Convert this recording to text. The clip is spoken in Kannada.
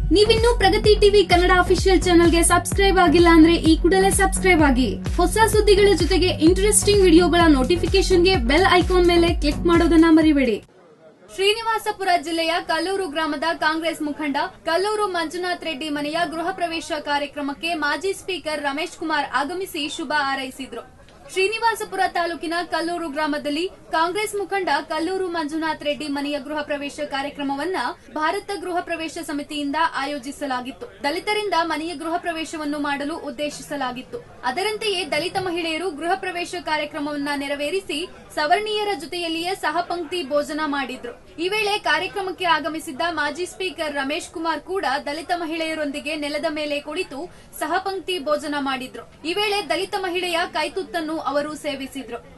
ನೀವಿನ್ನೂ ಪ್ರಗತಿ ಟಿವಿ ಕನ್ನಡ ಅಫಿಷಿಯಲ್ ಚಾನೆಲ್ಗೆ ಸಬ್ಸ್ಕ್ರೈಬ್ ಆಗಿಲ್ಲ ಅಂದ್ರೆ ಈ ಕೂಡಲೇ ಸಬ್ಸ್ಕ್ರೈಬ್ ಆಗಿ ಹೊಸ ಸುದ್ದಿಗಳ ಜೊತೆಗೆ ಇಂಟ್ರೆಸ್ಟಿಂಗ್ ವಿಡಿಯೋಗಳ ನೋಟಿಫಿಕೇಶನ್ಗೆ ಬೆಲ್ ಐಕಾನ್ ಮೇಲೆ ಕ್ಲಿಕ್ ಮಾಡೋದನ್ನ ಮರಿಬೇಡಿ ಶ್ರೀನಿವಾಸಪುರ ಜಿಲ್ಲೆಯ ಕಲ್ಲೂರು ಗ್ರಾಮದ ಕಾಂಗ್ರೆಸ್ ಮುಖಂಡ ಕಲ್ಲೂರು ಮಂಜುನಾಥ್ ರೆಡ್ಡಿ ಮನೆಯ ಗೃಹ ಪ್ರವೇಶ ಕಾರ್ಯಕ್ರಮಕ್ಕೆ ಮಾಜಿ ಸ್ಪೀಕರ್ ರಮೇಶ್ ಕುಮಾರ್ ಆಗಮಿಸಿ ಶುಭ ಹಾರೈಸಿದ್ರು ಶ್ರೀನಿವಾಸಪುರ ತಾಲೂಕಿನ ಕಲ್ಲೂರು ಗ್ರಾಮದಲ್ಲಿ ಕಾಂಗ್ರೆಸ್ ಮುಖಂಡ ಕಲ್ಲೂರು ಮಂಜುನಾಥ್ ರೆಡ್ಡಿ ಮನೆಯ ಗೃಹ ಪ್ರವೇಶ ಕಾರ್ಯಕ್ರಮವನ್ನ ಭಾರತ ಗೃಹ ಪ್ರವೇಶ ಸಮಿತಿಯಿಂದ ಆಯೋಜಿಸಲಾಗಿತ್ತು ದಲಿತರಿಂದ ಮನೆಯ ಗೃಹ ಪ್ರವೇಶವನ್ನು ಮಾಡಲು ಉದ್ದೇಶಿಸಲಾಗಿತ್ತು ಅದರಂತೆಯೇ ದಲಿತ ಮಹಿಳೆಯರು ಗೃಹ ಪ್ರವೇಶ ಕಾರ್ಯಕ್ರಮವನ್ನ ನೆರವೇರಿಸಿ ಸವರ್ಣೀಯರ ಜೊತೆಯಲ್ಲಿಯೇ ಸಹಪಂಕ್ತಿ ಭೋಜನ ಮಾಡಿದ್ರು ಈ ವೇಳೆ ಕಾರ್ಯಕ್ರಮಕ್ಕೆ ಆಗಮಿಸಿದ್ದ ಮಾಜಿ ಸ್ಪೀಕರ್ ರಮೇಶ್ ಕುಮಾರ್ ಕೂಡ ದಲಿತ ಮಹಿಳೆಯರೊಂದಿಗೆ ನೆಲದ ಮೇಲೆ ಕುಳಿತು ಸಹಪಂಕ್ತಿ ಭೋಜನ ಮಾಡಿದ್ರು ಈ ವೇಳೆ ದಲಿತ ಮಹಿಳೆಯ ಕೈತುತ್ತನ್ನು ಅವರು ಸೇವಿಸಿದ್ರು